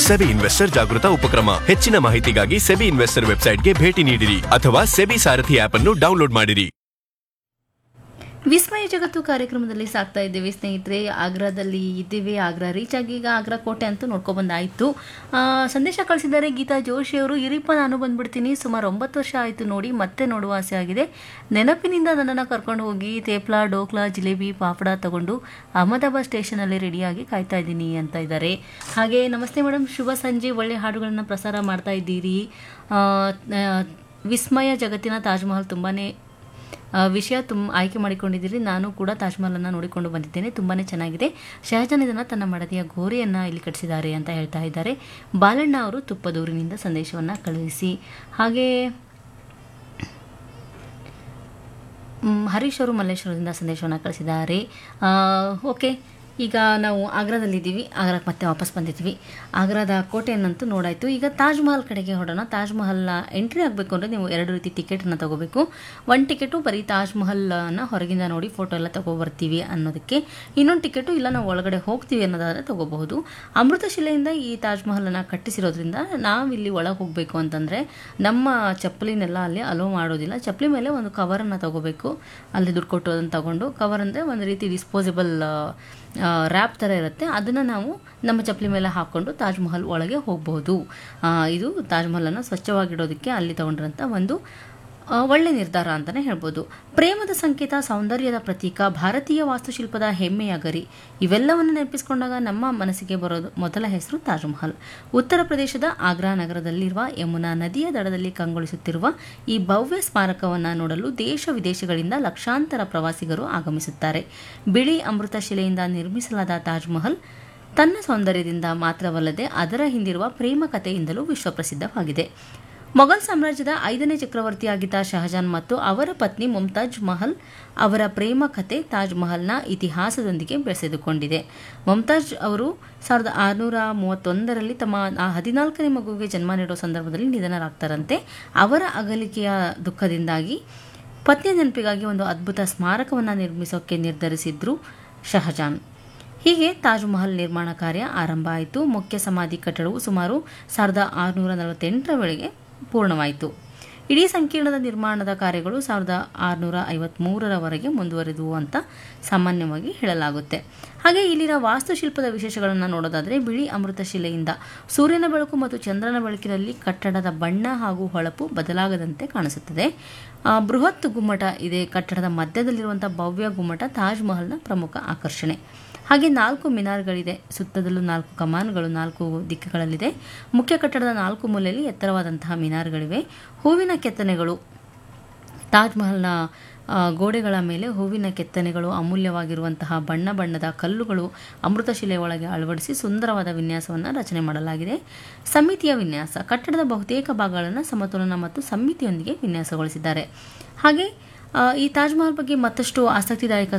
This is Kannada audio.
ಸೆಬಿ ಇನ್ವೆಸ್ಟರ್ ಜಾಗೃತ ಉಪಕ್ರಮ ಹೆಚ್ಚಿನ ಮಾಹಿತಿಗಾಗಿ ಸೆಬಿ ಇನ್ವೆಸ್ಟರ್ ವೆಬ್ಸೈಟ್ಗೆ ಭೇಟಿ ನೀಡಿರಿ ಅಥವಾ ಸೆಬಿ ಸಾರಥಿ ಆಪ್ ಅನ್ನು ಡೌನ್ಲೋಡ್ ಮಾಡಿರಿ ವಿಸ್ಮಯ ಜಗತ್ತು ಕಾರ್ಯಕ್ರಮದಲ್ಲಿ ಸಾಕ್ತಾ ಇದ್ದೇವೆ ಸ್ನೇಹಿತರೆ ಆಗ್ರಾದಲ್ಲಿ ಇದ್ದೇವೆ ಆಗ್ರಾ ರೀಚ್ ಆಗಿ ಈಗ ಆಗ್ರಾ ಕೋಟೆ ಅಂತೂ ನೋಡ್ಕೊಬಂದಾಯಿತು ಸಂದೇಶ ಕಳಿಸಿದ್ದಾರೆ ಗೀತಾ ಜೋಶಿ ಅವರು ಇರಿಪ್ಪ ನಾನು ಬಂದ್ಬಿಡ್ತೀನಿ ಸುಮಾರು ಒಂಬತ್ತು ವರ್ಷ ಆಯಿತು ನೋಡಿ ಮತ್ತೆ ನೋಡುವ ಆಸೆ ಆಗಿದೆ ನೆನಪಿನಿಂದ ನನ್ನನ್ನು ಕರ್ಕೊಂಡು ಹೋಗಿ ತೇಪ್ಲಾ ಡೋಕ್ಲಾ ಜಿಲೇಬಿ ಪಾಪಡ ತಗೊಂಡು ಅಹಮದಾಬಾದ್ ಸ್ಟೇಷನಲ್ಲಿ ರೆಡಿಯಾಗಿ ಕಾಯ್ತಾ ಇದ್ದೀನಿ ಅಂತ ಇದ್ದಾರೆ ಹಾಗೆ ನಮಸ್ತೆ ಮೇಡಮ್ ಶುಭ ಸಂಜೆ ಒಳ್ಳೆ ಹಾಡುಗಳನ್ನು ಪ್ರಸಾರ ಮಾಡ್ತಾ ಇದ್ದೀರಿ ಆ, ಆ, ವಿಸ್ಮಯ ಜಗತ್ತಿನ ತಾಜ್ ಮಹಲ್ ತುಂಬಾ ಆ, ವಿಷಯ ತುಂಬ ಆಯ್ಕೆ ಮಾಡಿಕೊಂಡಿದ್ದೀರಿ ನಾನು ಕೂಡ ತಾಜ್ ಮಹಲನ್ನು ನೋಡಿಕೊಂಡು ಬಂದಿದ್ದೇನೆ ತುಂಬಾ ಚೆನ್ನಾಗಿದೆ ಶಹಜಾನ್ ಇದನ್ನು ತನ್ನ ಮಡದಿಯ ಗೋರಿಯನ್ನು ಇಲ್ಲಿ ಕಟ್ಟಿಸಿದ್ದಾರೆ ಅಂತ ಹೇಳ್ತಾ ಇದ್ದಾರೆ ಬಾಲಣ್ಣ ಅವರು ತುಪ್ಪದೂರಿನಿಂದ ಸಂದೇಶವನ್ನು ಕಳುಹಿಸಿ ಹಾಗೆ ಮ್, ಹರೀಶ್ ಅವರು ಮಲ್ಲೇಶ್ವರದಿಂದ ಸಂದೇಶವನ್ನು ಕಳಿಸಿದ್ದಾರೆ ಆ, ಓಕೆ ಈಗ ನಾವು ಆಗ್ರಾದಲ್ಲಿದ್ದೀವಿ ಆಗ್ರಾಕ್ಕೆ ಮತ್ತೆ ವಾಪಸ್ ಬಂದಿದ್ವಿ ಆಗ್ರಾದ ಕೋಟೆಯನ್ನಂತೂ ನೋಡಾಯಿತು ಈಗ ತಾಜ್ ಮಹಲ್ ಕಡೆಗೆ ಹೊರಡೋಣ ತಾಜ್ ಮಹಲ್ನ ಎಂಟ್ರಿ ಆಗಬೇಕು ಅಂದರೆ ನೀವು ಎರಡು ರೀತಿ ಟಿಕೆಟನ್ನು ತಗೋಬೇಕು ಒಂದು ಟಿಕೆಟು ಬರೀ ತಾಜ್ ಮಹಲ್ನ ಹೊರಗಿಂದ ನೋಡಿ ಫೋಟೋ ಎಲ್ಲ ತಗೊಬರ್ತೀವಿ ಅನ್ನೋದಕ್ಕೆ ಇನ್ನೊಂದು ಟಿಕೆಟು ಇಲ್ಲ ನಾವು ಒಳಗಡೆ ಹೋಗ್ತೀವಿ ಅನ್ನೋದಾದರೆ ತಗೋಬಹುದು ಅಮೃತಶಿಲೆಯಿಂದ ಈ ತಾಜ್ ಮಹಲನ್ನು ಕಟ್ಟಿಸಿರೋದ್ರಿಂದ ನಾವಿಲ್ಲಿ ಒಳಗೆ ಹೋಗಬೇಕು ಅಂತಂದರೆ ನಮ್ಮ ಚಪ್ಪಲಿನೆಲ್ಲ ಅಲ್ಲಿ ಅಲೋ ಮಾಡೋದಿಲ್ಲ ಚಪ್ಪಲಿ ಮೇಲೆ ಒಂದು ಕವರನ್ನು ತಗೋಬೇಕು ಅಲ್ಲಿ ದುಡ್ಡು ಕೊಟ್ಟು ಅದನ್ನು ತಗೊಂಡು ಕವರ್ ಅಂದರೆ ಒಂದು ರೀತಿ ಡಿಸ್ಪೋಸಿಬಲ್ ರ್ಯಾಪ್ ಥರ ಇರುತ್ತೆ ಅದನ್ನು ನಾವು ನಮ್ಮ ಚಪ್ಪಲಿ ಮೇಲೆ ಹಾಕ್ಕೊಂಡು ತಾಜ್ ಮಹಲ್ ಒಳಗೆ ಹೋಗಬಹುದು ಇದು ತಾಜ್ ಮಹಲನ್ನು ಸ್ವಚ್ಛವಾಗಿಡೋದಕ್ಕೆ ಅಲ್ಲಿ ತಗೊಂಡ್ರಂಥ ಒಂದು ಆ, ಒಳ್ಳೆ ನಿರ್ಧಾರ ಅಂತಲೇ ಹೇಳ್ಬೋದು ಪ್ರೇಮದ ಸಂಕೇತ ಸೌಂದರ್ಯದ ಪ್ರತೀಕ ಭಾರತೀಯ ವಾಸ್ತುಶಿಲ್ಪದ ಹೆಮ್ಮೆಯ ಗರಿ ಇವೆಲ್ಲವನ್ನು ನೆನಪಿಸಿಕೊಂಡಾಗ ನಮ್ಮ ಮನಸ್ಸಿಗೆ ಬರೋದು ಮೊದಲ ಹೆಸರು ತಾಜ್ ಮಹಲ್ ಉತ್ತರ ಪ್ರದೇಶದ ಆಗ್ರಾ ನಗರದಲ್ಲಿರುವ ಯಮುನಾ ನದಿಯ ದಡದಲ್ಲಿ ಕಂಗೊಳಿಸುತ್ತಿರುವ ಈ ಭವ್ಯ ಸ್ಮಾರಕವನ್ನು ನೋಡಲು ದೇಶ ವಿದೇಶಗಳಿಂದ ಲಕ್ಷಾಂತರ ಪ್ರವಾಸಿಗರು ಆಗಮಿಸುತ್ತಾರೆ ಬಿಳಿ ಅಮೃತ ಶಿಲೆಯಿಂದ ನಿರ್ಮಿಸಲಾದ ತಾಜ್ ಮಹಲ್ ತನ್ನ ಸೌಂದರ್ಯದಿಂದ ಮಾತ್ರವಲ್ಲದೆ ಅದರ ಹಿಂದಿರುವ ಪ್ರೇಮ ಕಥೆಯಿಂದಲೂ ವಿಶ್ವಪ್ರಸಿದ್ಧವಾಗಿದೆ ಮೊಘಲ್ ಸಾಮ್ರಾಜ್ಯದ ಐದನೇ ಚಕ್ರವರ್ತಿಯಾಗಿದ್ದ ಶಹಜಾನ್ ಮತ್ತು ಅವರ ಪತ್ನಿ ಮುಮ್ತಾಜ್ ಮಹಲ್ ಅವರ ಪ್ರೇಮ ಕಥೆ ತಾಜ್ ಮಹಲ್ನ ಇತಿಹಾಸದೊಂದಿಗೆ ಬೆಸೆದುಕೊಂಡಿದೆ ಮುಮ್ತಾಜ್ ಅವರು ಸಾವಿರದ ಆರುನೂರ ಮೂವತ್ತೊಂದರಲ್ಲಿ ತಮ್ಮ ಆ ಹದಿನಾಲ್ಕನೇ ಮಗುವಿಗೆ ಜನ್ಮ ನೀಡೋ ಸಂದರ್ಭದಲ್ಲಿ ನಿಧನರಾಗ್ತಾರಂತೆ ಅವರ ಅಗಲಿಕೆಯ ದುಃಖದಿಂದಾಗಿ ಪತ್ನಿಯ ನೆನಪಿಗಾಗಿ ಒಂದು ಅದ್ಭುತ ಸ್ಮಾರಕವನ್ನು ನಿರ್ಮಿಸೋಕೆ ನಿರ್ಧರಿಸಿದ್ರು ಶಹಜಾನ್ ಹೀಗೆ ತಾಜ್ ಮಹಲ್ ನಿರ್ಮಾಣ ಕಾರ್ಯ ಆರಂಭ ಆಯಿತು ಮುಖ್ಯ ಸಮಾಧಿ ಕಟ್ಟಡವು ಸುಮಾರು ಸಾವಿರದ ಆರುನೂರ ನಲವತ್ತೆಂಟರ ವೇಳೆಗೆ ಪೂರ್ಣವಾಯಿತು ಇಡೀ ಸಂಕೀರ್ಣದ ನಿರ್ಮಾಣದ ಕಾರ್ಯಗಳು ಸಾವಿರದ ಆರುನೂರ ಐವತ್ಮೂರರವರೆಗೆ ಮುಂದುವರೆದವು ಅಂತ ಸಾಮಾನ್ಯವಾಗಿ ಹೇಳಲಾಗುತ್ತೆ ಹಾಗೆ ಇಲ್ಲಿನ ವಾಸ್ತುಶಿಲ್ಪದ ವಿಶೇಷಗಳನ್ನು ನೋಡೋದಾದರೆ ಬಿಳಿ ಅಮೃತ ಶಿಲೆಯಿಂದ ಸೂರ್ಯನ ಬೆಳಕು ಮತ್ತು ಚಂದ್ರನ ಬೆಳಕಿನಲ್ಲಿ ಕಟ್ಟಡದ ಬಣ್ಣ ಹಾಗೂ ಹೊಳಪು ಬದಲಾಗದಂತೆ ಕಾಣಿಸುತ್ತದೆ ಆ, ಬೃಹತ್ ಗುಮ್ಮಟ ಇದೆ ಕಟ್ಟಡದ ಮಧ್ಯದಲ್ಲಿರುವಂಥ ಭವ್ಯ ಗುಮ್ಮಟ ತಾಜ್ ಮಹಲ್ನ ಪ್ರಮುಖ ಆಕರ್ಷಣೆ ಹಾಗೆ ನಾಲ್ಕು ಮಿನಾರ್ಗಳಿದೆ ಸುತ್ತದಲ್ಲೂ ನಾಲ್ಕು ಕಮಾನ್ಗಳು ನಾಲ್ಕು ದಿಕ್ಕುಗಳಲ್ಲಿದೆ ಮುಖ್ಯ ಕಟ್ಟಡದ ನಾಲ್ಕು ಮೂಲೆಯಲ್ಲಿ ಎತ್ತರವಾದಂತಹ ಮಿನಾರ್ಗಳಿವೆ ಹೂವಿನ ಕೆತ್ತನೆಗಳು ತಾಜ್ ಮಹಲ್ನ ಆ, ಗೋಡೆಗಳ ಮೇಲೆ ಹೂವಿನ ಕೆತ್ತನೆಗಳು ಅಮೂಲ್ಯವಾಗಿರುವಂತಹ ಬಣ್ಣ ಬಣ್ಣದ ಕಲ್ಲುಗಳು ಅಮೃತಶಿಲೆ ಒಳಗೆ ಅಳವಡಿಸಿ ಸುಂದರವಾದ ವಿನ್ಯಾಸವನ್ನು ರಚನೆ ಮಾಡಲಾಗಿದೆ ಸಮಿತಿಯ ವಿನ್ಯಾಸ ಕಟ್ಟಡದ ಬಹುತೇಕ ಭಾಗಗಳನ್ನು ಸಮತೋಲನ ಮತ್ತು ಸಮಿತಿಯೊಂದಿಗೆ ವಿನ್ಯಾಸಗೊಳಿಸಿದ್ದಾರೆ ಹಾಗೆ ಆ, ಈ ತಾಜ್ ಮಹಲ್ ಬಗ್ಗೆ ಮತ್ತಷ್ಟು ಆಸಕ್ತಿದಾಯಕ